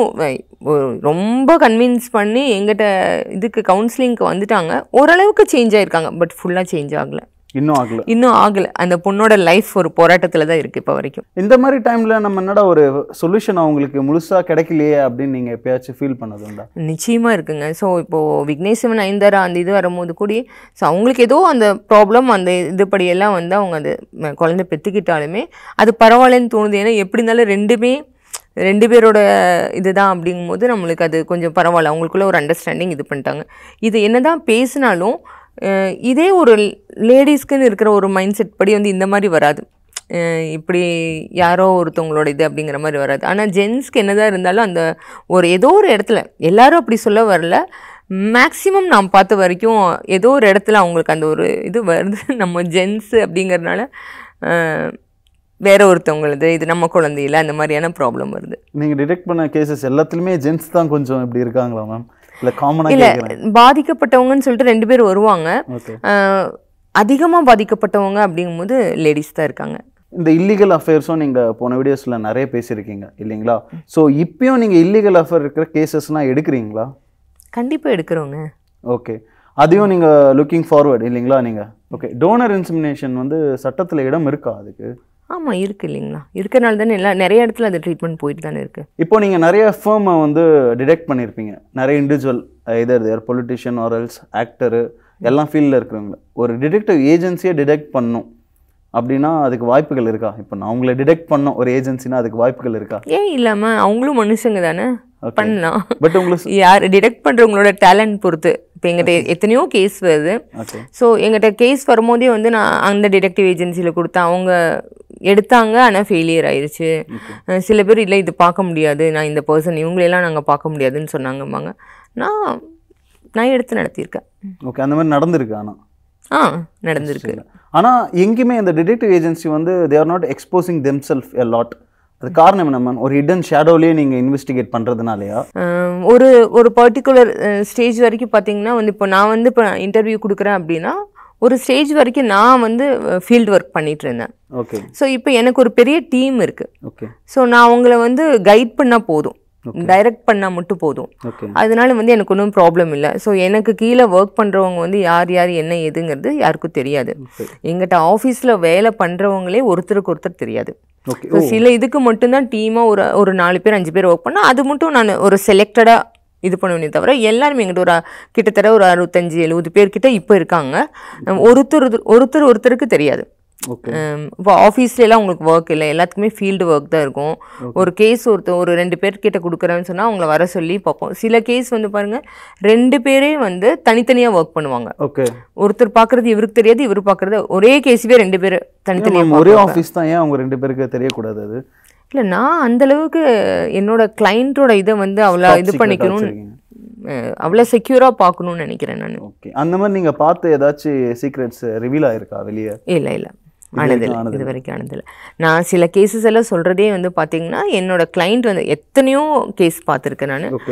ரொம்ப கன்வின்ஸ் பண்ணி எங்கிட்ட இதுக்கு கவுன்சிலிங்க்கு வந்துட்டாங்க ஓரளவுக்கு சேஞ்ச் ஆயிருக்காங்க பட் ஃபுல்லாக சேஞ்ச் ஆகலை இன்னும் ஆகல இன்னும் ஆகலை அந்த பொண்ணோட லைஃப் ஒரு போராட்டத்தில் தான் இருக்குது இப்போ வரைக்கும் இந்த மாதிரி டைம்ல நம்ம என்னடா ஒரு சொல்யூஷன் அவங்களுக்கு முழுசா கிடைக்கலையே அப்படின்னு நீங்க எப்பயாச்சும் ஃபீல் பண்ணது உண்டா நிச்சயமாக இருக்குங்க ஸோ இப்போது விக்னேஸ்வரன் ஐந்தாரா அந்த இது வரும்போது கூடி ஸோ அவங்களுக்கு ஏதோ அந்த ப்ராப்ளம் அந்த இதுபடியெல்லாம் வந்து அவங்க அது ம- குழந்தை பெற்றுக்கிட்டாலுமே அது பரவாயில்லன்னு தோணுது ஏன்னா எப்படி இருந்தாலும் ரெண்டுமே ரெண்டு பேரோட இதுதான் அப்படிங்கும்போது நம்மளுக்கு அது கொஞ்சம் பரவாயில்ல அவங்களுக்குள்ள ஒரு அண்டர்ஸ்டாண்டிங் இது பண்ணிட்டாங்க இது என்னதான் பேசினாலும் அஹ், இதே ஒரு லேடிஸ்க்குன்னு இருக்கிற ஒரு மைண்ட் செட் படி வந்து இந்த மாதிரி வராது அஹ் இப்படி யாரோ ஒருத்தவங்களோட இது அப்படிங்கிற மாதிரி வராது ஆனால் ஜென்ஸ்க்கு என்னதான் இருந்தாலும் அந்த ஒரு ஏதோ ஒரு இடத்துல எல்லாரும் அப்படி சொல்ல வரல மேக்ஸிமம் நான் பார்த்த வரைக்கும் ஏதோ ஒரு இடத்துல அவங்களுக்கு அந்த ஒரு இது வருது நம்ம ஜென்ஸ் அப்படிங்கறதுனால அஹ், வேற ஒருத்தவங்களது இது நம்ம குழந்தையில அந்த மாதிரியான ப்ராப்ளம் வருது நீங்க டிடெக்ட் பண்ண கேசஸ் எல்லாத்துலயுமே ஜென்ஸ் தான் கொஞ்சம் இப்படி இருக்காங்களா மேம் இல்ல காமனா இல்ல கேக்குறேன் பாதிக்கப்பட்டவங்கன்னு சொல்லிட்டு ரெண்டு பேர் வருவாங்க ஓகே அஹ், அதிகமா பாதிக்கப்பட்டவங்க அப்படிங்கும்போது லேடிஸ் தான் இருக்காங்க இந்த இல்லீகல் அஃபேர்ஸும் நீங்க போன வீடியோஸ்ல நிறைய பேசியிருக்கீங்க இல்லைங்களா ஸோ இப்பயும் நீங்க இல்லீகல் அஃபேர் இருக்கிற கேசஸ்லாம் எடுக்கிறீங்களா கண்டிப்பா எடுக்கிறோங்க ஓகே அதையும் நீங்க லுக்கிங் ஃபார்வர்ட் இல்லைங்களா நீங்க ஓகே டோனர் இன்சமினேஷன் வந்து சட்டத்துல இடம் இருக்கா அதுக்கு ஆமா இருக்கு இல்லைங்களா இருக்கனால தானே எல்லா நிறைய இடத்துல அந்த ட்ரீட்மெண்ட் போயிட்டு தானே இருக்கு இப்போ நீங்க நிறைய ஃபேமை வந்து டிடெக்ட் பண்ணியிருப்பீங்க நிறைய இண்டிவிஜுவல் இதர் தேர் பொலிட்டிஷியன் ஆரல்ஸ் ஆக்டரு எல்லாம் ஃபீல்டில் இருக்கிறவங்க ஒரு டிடெக்டிவ் ஏஜென்சியை டிடெக்ட் பண்ணும் அப்படின்னா அதுக்கு வாய்ப்புகள் இருக்கா இப்போ நான் உங்களை டிடெக்ட் பண்ணோம் ஒரு ஏஜென்சினா அதுக்கு வாய்ப்புகள் இருக்கா ஏன் இல்லாம அவங்களும் மனுஷங்க தானே பண்ணலாம் பட் உங்களுக்கு யார் டிடெக்ட் பண்றவங்களோட டேலண்ட் பொறுத்து இப்போ எங்கிட்ட எத்தனையோ கேஸ் வருது ஓகே ஸோ எங்கிட்ட கேஸ் வரும்போதே வந்து நான் அந்த டிடெக்டிவ் ஏஜென்சியில் கொடுத்தேன் அவங்க எடுத்தாங்க ஆனால் ஃபெயிலியர் ஆயிருச்சு அஹ் சில பேர் இல்லை இது பார்க்க முடியாது நான் இந்த பர்சன் இவங்களெல்லாம் நாங்கள் பார்க்க முடியாதுன்னு சொன்னாங்கம்பாங்க நான் நான் எடுத்து நடத்தியிருக்கேன் ஓகே அந்த மாதிரி நடந்திருக்கு ஆனா ஆ நடந்திருக்கு ஆனா எங்கேயுமே இந்த டிடெக்டிவ் ஏஜென்சி வந்து they are not exposing them self a lot அது காரணம் என்ன மேம் ஒரு ஹிடன் ஷேடோலேயே நீங்க இன்வெஸ்டிகேட் பண்றதுனாலயா அஹ் ஒரு ஒரு பர்டிகுலர் ஸ்டேஜ் வரைக்கும் பார்த்தீங்கன்னா வந்து இப்போ நான் வந்து இப்போ இன்டர்வியூ கொடுக்குறேன் அப்படின்னா ஒரு ஸ்டேஜ் வரைக்கும் நான் வந்து ஃபீல்டு ஒர்க் பண்ணிட்டு இருந்தேன் ஓகே ஸோ இப்போ எனக்கு ஒரு பெரிய டீம் இருக்குது ஓகே ஸோ நான் அவங்கள வந்து கைட் பண்ணால் போதும் டைரக்ட் பண்ணால் மட்டும் போதும் ஓகே அதனால வந்து எனக்கு ஒன்றும் ப்ராப்ளம் இல்லை ஸோ எனக்கு கீழே ஒர்க் பண்ணுறவங்க வந்து யார் யார் என்ன ஏதுங்கிறது யாருக்கும் தெரியாது எங்கிட்ட ஆஃபீஸில் வேலை பண்ணுறவங்களே ஒருத்தருக்கு ஒருத்தர் தெரியாது ஓகே ஸோ சில இதுக்கு மட்டும்தான் டீமாக ஒரு ஒரு நாலு பேர் அஞ்சு பேர் ஒர்க் பண்ணால் அது மட்டும் நான் ஒரு செலக்டடாக இது பண்ணுவேனே தவிர எல்லாருமே எங்கிட்ட ஒரு கிட்டத்தட்ட ஒரு அறுபத்தஞ்சு எழுபது பேர்கிட்ட இப்போ இருக்காங்க ஒருத்தர் ஒருத்தர் ஒருத்தருக்கு தெரியாது ஓகே ஹம், இப்போ ஆஃபீஸ்ல எல்லாம் உங்களுக்கு ஒர்க் இல்லை எல்லாத்துக்குமே ஃபீல்டு ஒர்க் தான் இருக்கும் ஒரு கேஸ் ஒருத்தர் ஒரு ரெண்டு பேர்கிட்ட கொடுக்குறேன்னு சொன்னால் அவங்கள வர சொல்லி பார்ப்போம் சில கேஸ் வந்து பாருங்க ரெண்டு பேரே வந்து தனித்தனியாக ஒர்க் பண்ணுவாங்க ஓகே ஒருத்தர் பார்க்குறது இவருக்கு தெரியாது இவர் பார்க்குறது ஒரே கேஸவே ரெண்டு பேர் தனித்தனியாக ஒரே ஆஃபீஸ் தான் ஏன் அவங்க ரெண்டு பேருக்கு தெரியக்கூடாது அது இல்லை நான் அந்த அளவுக்கு என்னோட கிளைண்ட்டோட இதை வந்து அவ்வளோ இது secret-ஆ பண்ணிக்கணும்னு வச்சிருக்கீங்க. அஹ், அவ்வளோ செக்யூராக பார்க்கணும்னு நினைக்கிறேன் நான் ஓகே அந்த மாதிரி நீங்க பார்த்து ஏதாச்சும் சீக்ரெட்ஸ் ரிவீல் ஆயிருக்கா வெளியே இல்லை இல்லை ஆனதில்லை ஆனதில்லை. இது வரைக்கும் ஆனதில்லை நான் சில கேசஸ் எல்லாம் சொல்கிறதே வந்து பார்த்தீங்கன்னா என்னோட கிளைண்ட் வந்து எத்தனையோ கேஸ் பார்த்துருக்கேன் நான் ஓகே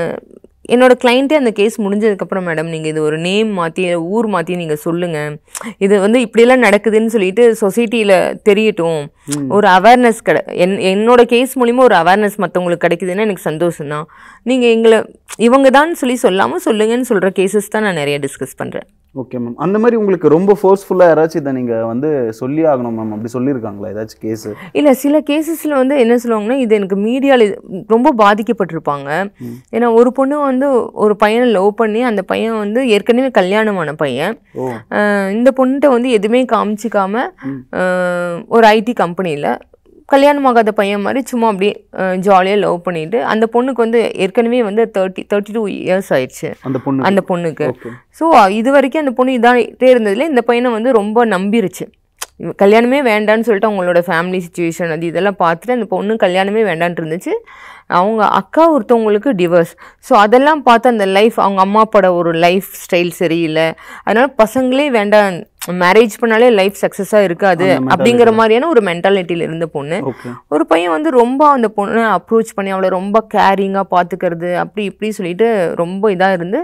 என்னோட கிளைண்ட்டே அந்த கேஸ் முடிஞ்சதுக்கப்புறம் மேடம் நீங்கள் இது ஒரு நேம் மாற்றி ஊர் மாற்றி நீங்கள் சொல்லுங்கள் இது வந்து இப்படியெல்லாம் நடக்குதுன்னு சொல்லிட்டு சொசைட்டியில் தெரியட்டும் ஒரு அவேர்னஸ் கிட என் என்னோட கேஸ் மூலிமா ஒரு அவேர்னஸ் மற்றவங்களுக்கு கிடைக்குதுன்னா எனக்கு சந்தோஷம் தான் நீங்கள் எங்களை இவங்க தான் சொல்லி சொல்லாமல் சொல்லுங்கன்னு சொல்கிற கேசஸ் தான் நான் நிறைய டிஸ்கஸ் பண்ணுறேன் ஓகே மேம் அந்த மாதிரி உங்களுக்கு ரொம்ப ஃபோர்ஸ்ஃபுல்லாக யாராச்சும் இதை நீங்க வந்து சொல்லி ஆகணும் மேம் அப்படி சொல்லியிருக்காங்களா ஏதாச்சும் கேஸ் இல்லை சில கேசஸில் வந்து என்ன சொல்லுவாங்கன்னா இது எனக்கு மீடியாவில் ரொம்ப பாதிக்கப்பட்டிருப்பாங்க ஏன்னா ஒரு பொண்ணு வந்து ஒரு பையனை லவ் பண்ணி அந்த பையன் வந்து ஏற்கனவே கல்யாணமான பையன் ஓ ஆஹ் இந்த பொண்ணுகிட்ட வந்து எதுவுமே காமிச்சிக்காம ஆஹ் ஒரு ஐடி கம்பெனியில் கல்யாணமாகாத பையன் மாதிரி சும்மா அப்படியே ஜாலியாக லவ் பண்ணிட்டு அந்த பொண்ணுக்கு வந்து ஏற்கனவே வந்து தேர்ட்டி தேர்ட்டி டூ இயர்ஸ் ஆயிடுச்சு அந்த பொண்ணு அந்த பொண்ணுக்கு ஓகே ஸோ இது வரைக்கும் அந்த பொண்ணு இதாகிட்டே இருந்ததுல இந்த பையனை வந்து ரொம்ப நம்பிருச்சு இவ- கல்யாணமே வேண்டான்னு சொல்லிட்டு அவங்களோட ஃபேமிலி சுச்சுவேஷன் அது இதெல்லாம் பார்த்துட்டு அந்த பொண்ணு கல்யாணமே வேண்டான்ட்டு இருந்துச்சு அவங்க அக்கா ஒருத்தவங்களுக்கு டிவோர்ஸ் ஸோ அதெல்லாம் பார்த்து அந்த லைஃப் அவங்க அம்மா அப்பாவோட ஒரு லைஃப் ஸ்டைல் சரியில்லை அதனால பசங்களே வேண்டாம் மேரேஜ் பண்ணாலே லைஃப் சக்ஸஸாக இருக்காது அப்படிங்கிற மாதிரியான ஒரு மென்டாலிட்டியில் இருந்த பொண்ணு ஓகே ஒரு பையன் வந்து ரொம்ப அந்த பொண்ணை அப்ரோச் பண்ணி அவளை ரொம்ப கேரிங்காக பார்த்துக்கிறது அப்படி இப்படி சொல்லிட்டு ரொம்ப இதாக இருந்து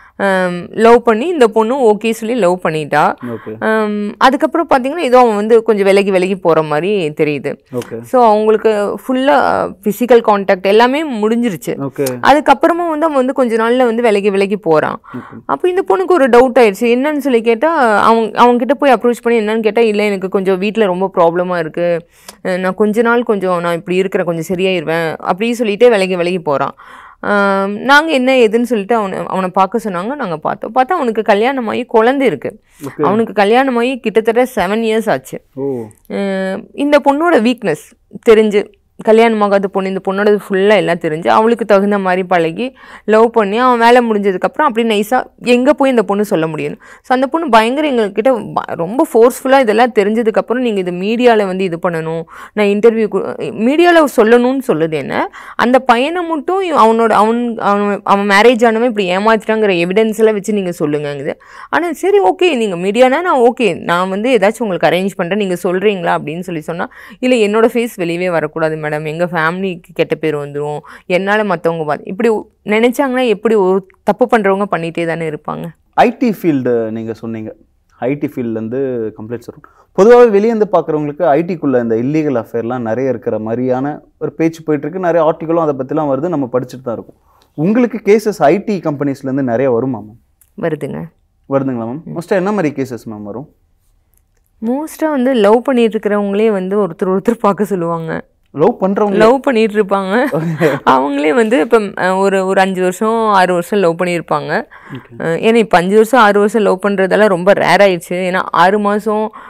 லவ் பண்ணி இந்த பொண்ணு ஓகே சொல்லி லவ் பண்ணிட்டா ஓகே ஆம், அதுக்கப்புறம் பார்த்தீங்கன்னா ஏதோ அவன் வந்து கொஞ்சம் விலகி விலகி போகிற மாதிரி தெரியுது ஓகே ஸோ அவங்களுக்கு ஃபுல்லாக ஃபிசிக்கல் காண்டாக்ட் எல்லாமே முடிஞ்சிருச்சு ஓகே அதுக்கப்புறமா வந்து அவன் வந்து கொஞ்ச நாள்ல வந்து விலகி விலகி போறான் அப்போ இந்த பொண்ணுக்கு ஒரு டவுட் ஆயிடுச்சு என்னன்னு சொல்லி கேட்டா அவங்க அவங்க கிட்ட போய் அப்ரோச் பண்ணி என்னன்னு கேட்டா இல்லை எனக்கு கொஞ்சம் வீட்டில் ரொம்ப ப்ராப்ளமா இருக்கு அஹ் நான் கொஞ்ச நாள் கொஞ்சம் நான் இப்படி இருக்கிறேன் கொஞ்சம் சரியாயிருவேன் அப்படின்னு சொல்லிட்டு விலகி விலகி போறான் ஆம், நாங்க என்ன ஏதுன்னு சொல்லிட்டு அவனை அவனை பார்க்க சொன்னாங்க நாங்க பார்த்தோம் பார்த்தா அவனுக்கு கல்யாணம் ஆகி குழந்தை இருக்கு Okay. அவனுக்கு கல்யாணம் ஆகி கிட்டத்தட்ட செவன் இயர்ஸ் ஆச்சு ஓ அஹ் இந்த பொண்ணோட வீக்னஸ் தெரிஞ்சு கல்யாணமாகாத பொண்ணு இந்த பொண்ணோட ஃபுல்லாக எல்லாம் தெரிஞ்சு அவளுக்கு தகுந்த மாதிரி பழகி லவ் பண்ணி அவன் வேலை முடிஞ்சதுக்கப்புறம் அப்படி நைஸாக எங்கே போய் இந்த பொண்ணு சொல்ல முடியும் ஸோ அந்த பொண்ணு பயங்கர எங்ககிட்ட ப- ரொம்ப ஃபோர்ஸ்ஃபுல்லாக இதெல்லாம் தெரிஞ்சதுக்கப்புறம் நீங்கள் இது மீடியாவில் வந்து இது பண்ணணும் நான் இன்டர்வியூ மீடியாவில் சொல்லணும்னு சொல்லுது என்ன அந்த பையனை மட்டும் இவ- அவனோட அவன் அவன் அவன் மேரேஜ் ஆனவன் இப்படி ஏமாத்திட்டாங்கிற எவிடன்ஸ் எல்லாம் வச்சு நீங்கள் சொல்லுங்கங்குது ஆனால் சரி ஓகே நீங்கள் மீடியானா நான் ஓகே நான் வந்து ஏதாச்சும் உங்களுக்கு அரேஞ்ச் பண்ணுறேன் நீங்கள் சொல்கிறீங்களா அப்படின்னு சொல்லி சொன்னால் இல்லை என்னோட ஃபேஸ் வெளியவே வரக்கூடாது மேடம் எங்கள் ஃபேமிலிக்கு கெட்ட பேர் வந்துடும் என்னால் மற்றவங்க பார்த்து இப்படி நினச்சாங்கன்னா எப்படி ஒரு தப்பு பண்ணுறவங்க பண்ணிகிட்டே தானே இருப்பாங்க ஐடி ஃபீல்டு நீங்க சொன்னீங்க ஐடி ஃபீல்ட்லேருந்து கம்ப்ளைண்ட்ஸ் வரும் பொதுவாகவே வெளியே இருந்து பார்க்குறவங்களுக்கு ஐடிக்குள்ளே இந்த இல்லீகல் அஃபேர்லாம் நிறைய இருக்கிற மாதிரியான ஒரு பேச்சு போயிட்டு இருக்கு நிறைய ஆர்டிகளும் அதை பற்றிலாம் வருது நம்ம படிச்சுட்டு தான் இருக்கோம் உங்களுக்கு கேசஸ் ஐடி கம்பெனிஸ்லேருந்து நிறைய வருமா மேம் வருதுங்க வருதுங்களா மேம் மோஸ்ட்டாக என்ன மாதிரி கேசஸ் மேம் வரும் மோஸ்ட்டாக வந்து லவ் பண்ணிட்டு இருக்கிறவங்களே வந்து ஒருத்தர் ஒருத்தர் பார்க்க சொல்லுவாங்க லவ் பண்ணுறவங்க லவ் பண்ணிட்டு இருப்பாங்க அவங்களே வந்து இப்போ ஒரு ஒரு அஞ்சு வருஷம் ஆறு வருஷம் லவ் பண்ணியிருப்பாங்க அஹ் ஏன்னா இப்போ அஞ்சு வருஷம் ஆறு வருஷம் லவ் பண்ணுறதெல்லாம் ரொம்ப ரேர் ஆயிடுச்சு ஏன்னா ஆறு மாதம்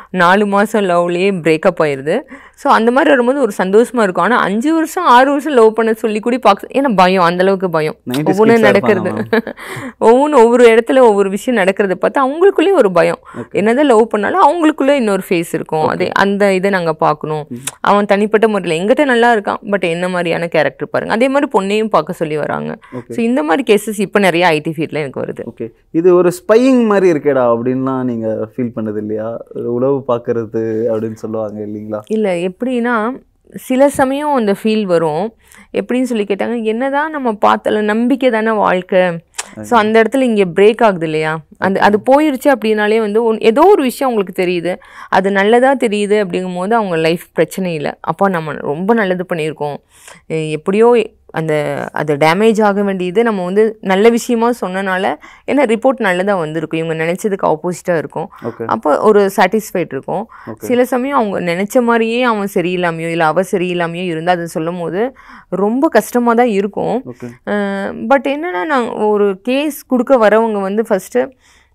நாலு மாதம் லவ்லேயே பிரேக்கப் ஆயிடுது ஸோ அந்த மாதிரி வரும்போது ஒரு சந்தோஷமா இருக்கும் ஆனால் அஞ்சு வருஷம் ஆறு வருஷம் லவ் பண்ண சொல்லி கூட பார்க்க ஏன்னா பயம் அந்த அளவுக்கு பயம் 90s ஒவ்வொன்றும் kids ஆ நடக்கிறது இருப்பாங்க ஒவ்வொன்றும் ஒவ்வொரு இடத்துல ஒவ்வொரு விஷயம் நடக்கிறத பார்த்து அவங்களுக்குள்ளேயும் ஒரு பயம் என்னதான் லவ் பண்ணாலும் அவங்களுக்குள்ள இன்னொரு ஃபேஸ் இருக்கும் அதே அந்த இதை நாங்கள் பார்க்கணும் அவன் தனிப்பட்ட முறையில் எங்கிட்ட நல்லா இருக்கான் பட் என்ன மாதிரியான கேரக்டர் பாருங்க அதே மாதிரி பொண்ணையும் பார்க்க சொல்லி வராங்க ஸோ இந்த மாதிரி கேசஸ் இப்போ நிறைய ஐடி ஃபீல்டில் எனக்கு வருது ஓகே இது ஒரு ஸ்பையிங் மாதிரி இருக்கேடா அப்படின்லாம் நீங்க ஃபீல் பண்ணது இல்லையா ஒரு உளவு பார்க்கறது அப்படின்னு சொல்லுவாங்க இல்லைங்களா இல்லை எப்படின்னா சில சமயம் அந்த ஃபீல் வரும் எப்படின்னு சொல்லி கேட்டாங்க என்னதான் நம்ம பார்த்தாலும் நம்பிக்கை தானே வாழ்க்கை ஸோ அந்த இடத்துல இங்கே பிரேக் ஆகுது இல்லையா அந்த அது போயிருச்சு அப்படின்னாலே வந்து ஒன் ஏதோ ஒரு விஷயம் அவங்களுக்கு தெரியுது அது நல்லதாக தெரியுது அப்படிங்கும்போது அவங்க லைஃப் பிரச்சனை இல்லை அப்போ நம்ம ரொம்ப நல்லது பண்ணியிருக்கோம் எ- எப்படியோ அந்த அது டேமேஜ் ஆக வேண்டியது நம்ம வந்து நல்ல விஷயமா சொன்னனால ஏன்னா ரிப்போர்ட் நல்லதாக வந்திருக்கும் இவங்க நினச்சதுக்கு ஆப்போசிட்டாக இருக்கும் ஓகே அப்போ ஒரு சாட்டிஸ்ஃபைட் இருக்கும் சில சமயம் அவங்க நினச்ச மாதிரியே அவன் சரியில்லாமையோ இல்லை அவ சரியில்லாமையோ இருந்தால் அதை சொல்லும் போது ரொம்ப கஷ்டமாக தான் இருக்கும் ஓகே பட் என்னன்னா நான் ஒரு கேஸ் கொடுக்க வரவங்க வந்து ஃபஸ்ட்டு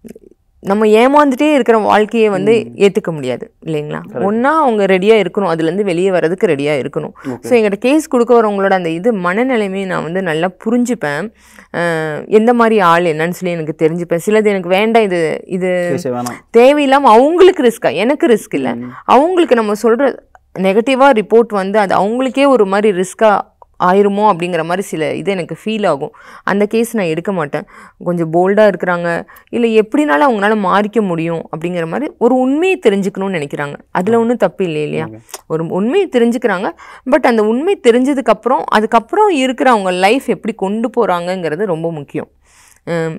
நம்ம ஏமாந்துட்டே இருக்கிற வாழ்க்கையை வந்து ஏற்றுக்க முடியாது இல்லைங்களா ஒன்றா அவங்க ரெடியாக இருக்கணும் அதுலேருந்து வெளியே வர்றதுக்கு ரெடியாக இருக்கணும் ஸோ எங்கிட்ட கேஸ் கொடுக்க வரவங்களோட அந்த இது மனநிலைமையை நான் வந்து நல்லா புரிஞ்சுப்பேன் அஹ் எந்த மாதிரி ஆள் என்னன்னு சொல்லி எனக்கு தெரிஞ்சுப்பேன் சிலது எனக்கு வேண்டாம் இது இது சரி சரி வேணாம் தேவையில்லாமல் அவங்களுக்கு ரிஸ்க்கா எனக்கு ரிஸ்க் இல்லை அவங்களுக்கு நம்ம சொல்கிற நெகட்டிவாக ரிப்போர்ட் வந்து அது அவங்களுக்கே ஒரு மாதிரி ரிஸ்க்காக ஆயிருமோ அப்படிங்கிற மாதிரி சில இது எனக்கு ஃபீல் ஆகும் அந்த கேஸ் நான் எடுக்க மாட்டேன் கொஞ்சம் போல்டாக இருக்கிறாங்க இல்லை எப்படினாலும் அவங்களால மாறிக்க முடியும் அப்படிங்கிற மாதிரி ஒரு உண்மையை தெரிஞ்சுக்கணும்னு நினைக்கிறாங்க அதில் ஒன்றும் தப்பு இல்லை இல்லையா ஒரு உண்மையை தெரிஞ்சுக்கிறாங்க பட் அந்த உண்மை தெரிஞ்சதுக்கப்புறம் அதுக்கப்புறம் இருக்கிற அவங்க லைஃப் எப்படி கொண்டு போகிறாங்கங்கிறது ரொம்ப முக்கியம் ஹம்,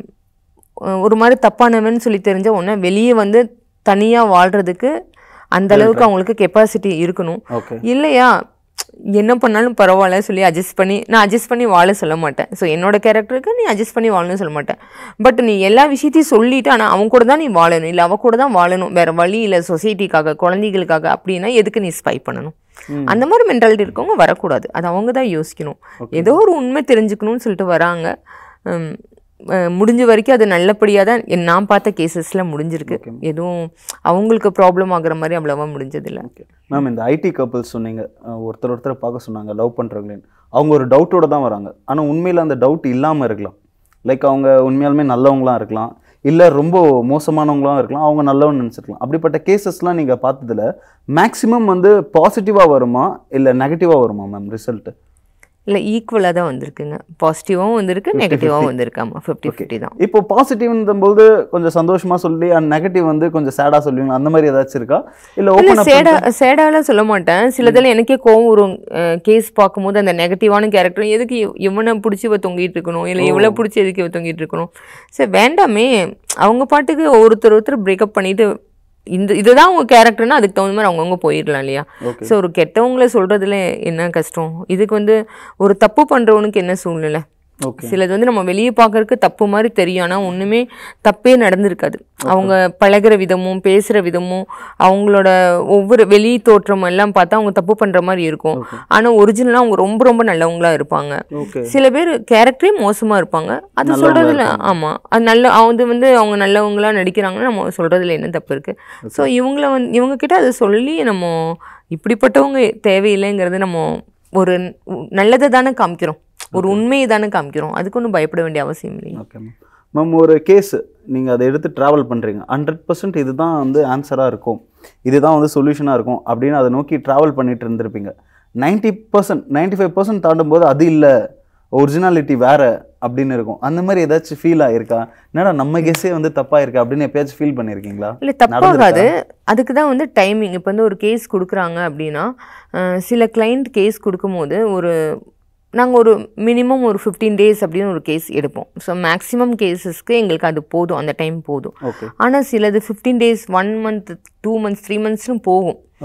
ஒரு மாதிரி தப்பானவன் சொல்லி தெரிஞ்ச உடனே வெளியே வந்து தனியாக வாழ்கிறதுக்கு அந்த அளவுக்கு அவங்களுக்கு கெப்பாசிட்டி இருக்கணும் ஓகே இல்லையா என்ன பண்ணாலும் பரவாயில்ல சொல்லி அட்ஜஸ்ட் பண்ணி நான் அட்ஜஸ்ட் பண்ணி வாழ சொல்ல மாட்டேன் ஸோ என்னோட கேரக்டருக்கு நீ அட்ஜஸ்ட் பண்ணி வாழணும்னு சொல்ல மாட்டேன் பட் நீ எல்லா விஷயத்தையும் சொல்லிட்டு ஆனால் அவன் கூட தான் நீ வாழணும் இல்லை அவ கூட தான் வாழணும் வேற வழி இல்லை சொசைட்டிக்காக குழந்தைகளுக்காக அப்படின்னா எதுக்கு நீ ஸ்பை பண்ணணும் அந்த மாதிரி மென்டாலிட்டி இருக்கவங்க வரக்கூடாது அது அவங்க தான் யோசிக்கணும் ஏதோ ஒரு உண்மை தெரிஞ்சுக்கணும்னு சொல்லிட்டு வராங்க ஹம், அஹ், முடிஞ்ச வரைக்கும் அது நல்லபடியாக தான் என் நான் பார்த்த கேசஸில் முடிஞ்சிருக்கு எதுவும் அவங்களுக்கு ப்ராப்ளம் ஆகுற மாதிரி அவ்வளோவா முடிஞ்சதில்லை ஓகே மேம் இந்த ஐடி கப்பல்ஸ் சொன்னீங்க அஹ் ஒருத்தர் ஒருத்தர் பார்க்க சொன்னாங்க லவ் பண்ணுறவங்களேன்னு அவங்க ஒரு டவுட்டோட தான் வராங்க ஆனால் உண்மையில் அந்த டவுட் இல்லாமல் இருக்கலாம் லைக் அவங்க உண்மையாலுமே நல்லவங்களாம் இருக்கலாம் இல்லை ரொம்ப மோசமானவங்களாம் இருக்கலாம் அவங்க நல்லவன்னு நினச்சிருக்கலாம் அப்படிப்பட்ட கேசஸ்லாம் நீங்கள் பார்த்ததுல மேக்ஸிமம் வந்து பாசிட்டிவாக வருமா இல்லை நெகட்டிவாக வருமா மேம் ரிசல்ட்டு இல்லை ஈக்குவலாக தான் வந்திருக்குங்க பாசிட்டிவாகவும் வந்திருக்கு நெகட்டிவாகவும் வந்திருக்காமா ஃபிஃப்டி ஃபிஃப்டி தான் இப்போ பாசிட்டிவ்ன்னும்போது கொஞ்சம் சந்தோஷமா சொல்லி அண்ட் நெகட்டிவ் வந்து கொஞ்சம் சேடாக சொல்லுவீங்க அந்த மாதிரி ஏதாச்சும் இருக்கா இல்லை இல்லை ஓப்பன் சேடா சேடாலாம் சொல்ல மாட்டேன் சிலதில் எனக்கே கோவம் வரும் கேஸ் பார்க்கும்போது அந்த நெகட்டிவான கேரக்டர் எதுக்கு இவ- இவனை பிடிச்சி இவ தொங்கிட்டு இருக்கணும் இல்லை இவ்வளோ பிடிச்சி எதுக்கு இவ தொங்கிட்டு இருக்கணும் சரி வேண்டாமே அவங்க பாட்டுக்கு ஒருத்தர் ஒருத்தர் பிரேக்கப் பண்ணிட்டு இந்த இதுதான் அவங்க கேரக்டர்னா அதுக்கு தகுந்த மாதிரி அவங்கவுங்க போயிடலாம் இல்லையா Okay. ஸோ ஒரு கெட்டவங்கள சொல்கிறதுல என்ன கஷ்டம் இதுக்கு வந்து ஒரு தப்பு பண்ணுறவனுக்கு என்ன சூழ்நிலை ஓகே சிலது வந்து நம்ம வெளியே பார்க்கறதுக்கு தப்பு மாதிரி தெரியும் ஆனால் ஒன்றுமே தப்பே நடந்திருக்காது அவங்க பழகுற விதமும் பேசுகிற விதமும் அவங்களோட ஒவ்வொரு வெளி தோற்றம் எல்லாம் பார்த்தா அவங்க தப்பு பண்ணுற மாதிரி இருக்கும் ஆனால் ஒரிஜினலாக அவங்க ரொம்ப ரொம்ப நல்லவங்களா இருப்பாங்க ஓகே சில பேர் கேரக்டரே மோசமாக இருப்பாங்க அது நல்லவங்களா சொல்கிறதுல ஆமாம் அது நல்ல அது வந்து அவங்க நல்லவங்களா நடிக்கிறாங்கன்னா நம்ம சொல்கிறதுல என்ன தப்பு இருக்குது ஸோ இவங்கள வந்து இவங்க கிட்ட அதை சொல்லி நம்ம இப்படிப்பட்டவங்க தேவையில்லைங்கிறது நம்ம ஒரு நல்லதை தானே காமிக்கிறோம் ஒரு உண்மையை தானே காமிக்கிறோம் அதுக்கு ஒன்றும் பயப்பட வேண்டிய அவசியம் இல்லைங்க ஓகே மேம் மேம் ஒரு கேஸ் நீங்கள் அதை எடுத்து ட்ராவல் பண்ணுறீங்க ஹண்ட்ரட் பர்சன்ட் இதுதான் வந்து ஆன்சராக இருக்கும் இதுதான் வந்து சொல்யூஷனாக இருக்கும் அப்படின்னு அதை நோக்கி ட்ராவல் பண்ணிட்டு இருந்திருப்பீங்க ninety percent ninety five percent தாண்டும் போது அது இல்லை ஒரிஜினாலிட்டி வேற அப்படின்னு இருக்கும் அந்த மாதிரி ஏதாச்சும் ஃபீல் ஆயிருக்கா என்னடா நம்ம கெஸ்ஸே வந்து தப்பாக இருக்கா அப்படின்னு எப்பயாச்சும் ஃபீல் பண்ணியிருக்கீங்களா இல்லை தப்பாகாது அதுக்கு தான் வந்து டைமிங் இப்போ வந்து ஒரு கேஸ் கொடுக்குறாங்க அப்படின்னா அஹ், சில கிளைண்ட் கேஸ் கொடுக்கும்போது ஒரு நாங்கள் ஒரு மினிமம் ஒரு ஃபிஃப்டீன் டேஸ் அப்படின்னு ஒரு கேஸ் எடுப்போம் ஸோ மேக்ஸிமம் கேசஸ்க்கு எங்களுக்கு அது போதும் அந்த டைம் போதும் ஓகே ஆனால் சிலது fifteen days one month two months three மந்த்ஸ்னு போகும் ஓகே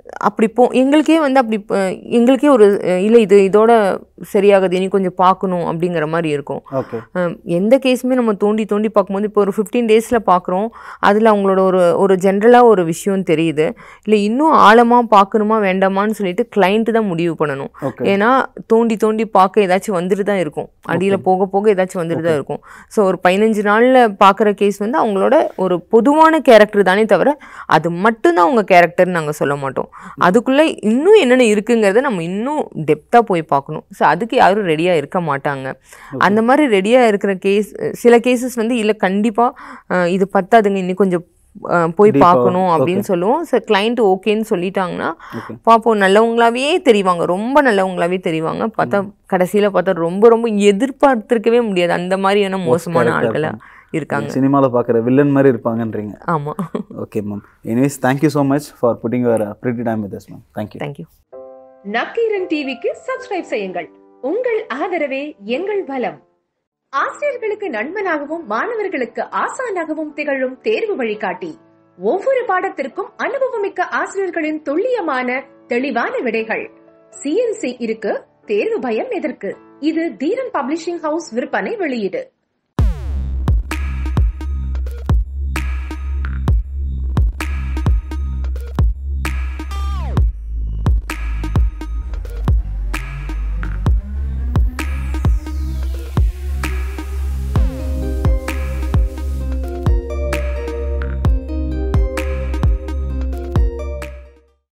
அப்படி போ எங்களுக்கே வந்து அப்படி ப- எங்களுக்கே ஒரு அஹ், இல்லை இது இதோட சரியாகுது இனி கொஞ்சம் பார்க்கணும் அப்படிங்கிற மாதிரி இருக்கும் ஓகே அஹ், எந்த கேஸுமே நம்ம தோண்டி தோண்டி பார்க்கும்போது இப்போ ஒரு ஃபிஃப்டீன் டேஸில் பார்க்குறோம் அதில் அவங்களோட ஒரு ஒரு ஜென்ரலாக ஒரு விஷயம் தெரியுது இல்லை இன்னும் ஆழமாக பார்க்கணுமா வேண்டாமான்னு சொல்லிட்டு கிளைண்ட்டு தான் முடிவு பண்ணணும் ஓகே ஏன்னா தோண்டி தோண்டி பார்க்க ஏதாச்சும் வந்துட்டு தான் இருக்கும் அடியில் போக போக ஏதாச்சும் வந்துட்டு தான் இருக்கும் ஸோ ஒரு பதினஞ்சு நாளில் பார்க்குற கேஸ் வந்து அவங்களோட ஒரு பொதுவான கேரக்டர் தானே தவிர அது மட்டும்தான் அவங்க கேரக்டர்னு நாங்கள் சொல்ல மாட்டோம் அதுக்குள்ளே இன்னும் என்னென்ன இருக்குங்கிறத நம்ம இன்னும் டெப்த்தாக போய் பார்க்கணும் ஸோ அதுக்கு யாரும் ரெடியாக இருக்க மாட்டாங்க அந்த மாதிரி ரெடியாக இருக்கிற கேஸ் சில கேசஸ் வந்து இல்லை கண்டிப்பாக இது பத்தாதுங்க இன்னும் கொஞ்சம் அஹ், போய் Deep ஆ, பார்க்கணும் அப்படின்னு சொல்லுவோம் ஸோ கிளைண்ட் ஓகேன்னு சொல்லிட்டாங்கன்னா ஓகே பார்ப்போம் நல்லவங்களாவே தெரிவாங்க ரொம்ப நல்லவங்களாவே தெரிவாங்க பார்த்தா கடைசியில் பார்த்தா ரொம்ப ரொம்ப எதிர்பார்த்திருக்கவே முடியாது அந்த மாதிரியான மோசமான character ஆட்களா இருக்காங்க சினிமாவில் பார்க்குற வில்லன் மாதிரி இருப்பாங்கன்றீங்க ஆமாம் okay ma'am anyways thank you so much for putting your pretty time with us ma'am thank you thank you Nakkheeran டிவிக்கு சப்ஸ்கிரைப் செய்யுங்கள் உங்கள் ஆதரவே எங்கள் பலம் ஆசிரியர்களுக்கு நண்பனாகவும் மாணவர்களுக்கு ஆசானாகவும் திகழும் தேர்வு வழிகாட்டி ஒவ்வொரு பாடத்திற்கும் அனுபவமிக்க ஆசிரியர்களின் துல்லியமான தெளிவான விடைகள் சிஎன்சி இருக்கு தேர்வு பயம் எதற்கு இது தீரன் பப்ளிஷிங் ஹவுஸ் விற்பனை வெளியீடு